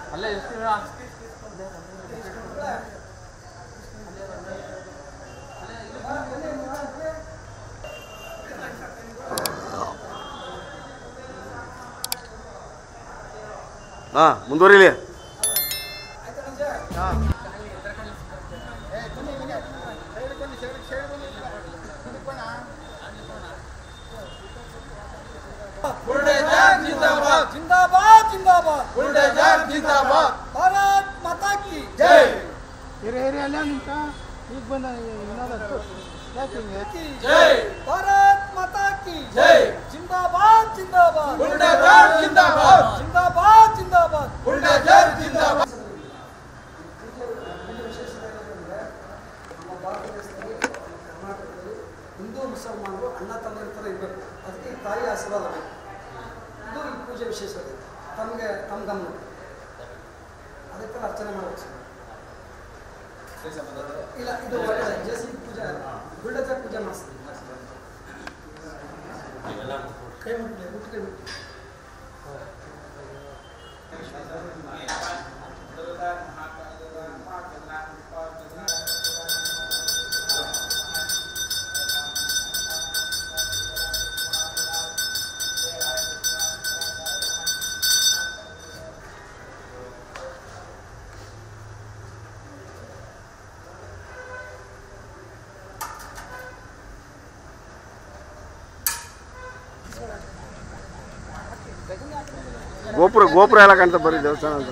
ಅಲ್ಲೇ ಇರ್ತೀವಿ ಹಾಂ ಮುಂದುವರಿಲಿ बुलडोजर जिंदाबाद जिंदाबाद जिंदाबाद बुलडोजर जिंदाबाद भारत माता की जय ಹಿರಿಯ ಹಿರಿಯ ಅಲ್ಲ ನಿಂತ ಈಗ ಬಂದ ಇನ್ನೊಂದು ಯಾಕೆ ಹಿಂಗೆ की जय भारत माता की जय जिंदाबाद जिंदाबाद बुलडोजर जिंदाबाद जिंदाबाद जिंदाबाद बुलडोजर जिंदाबाद ನಮ್ಮ ಭಾರತ ದೇಶದಲ್ಲಿ ಕರ್ನಾಟಕದಲ್ಲಿ ಹಿಂದೂ ಮುಸಲ್ಮಾನರು ಅಣ್ಣ ತಮ್ಮರ ಥರ ಇರಬೇಕು ಅದಕ್ಕೆ ಈ ತಾಯಿ ಆಶೀರ್ವಾದ ಬೇಕು ಇದು ಈ ಪೂಜೆ ವಿಶೇಷತೆ ತಮಗೆ ತಮ್ಮ ಗಮನ ಅದೇ ಥರ ಅರ್ಚನೆ ಮಾಡಬೇಕು ಇಲ್ಲ ಇದು ಒಳ್ಳೆ ಜೆ ಸಿ ಪೂಜೆ ಗುಳ್ಳಜರ್ ಪೂಜೆ ಮಾಡಿಸ್ತೀವಿ ಕೈ ಮುಟ್ಟಿ ಮುಟ್ಟು ಕೈ ಮುಟ್ಟಿ ಗೋಪುರ ಗೋಪುರ ಎಲ್ಲ ಕಾಣ್ತಾ ಬರ್ರಿ ದೇವಸ್ಥಾನ ಅಂತ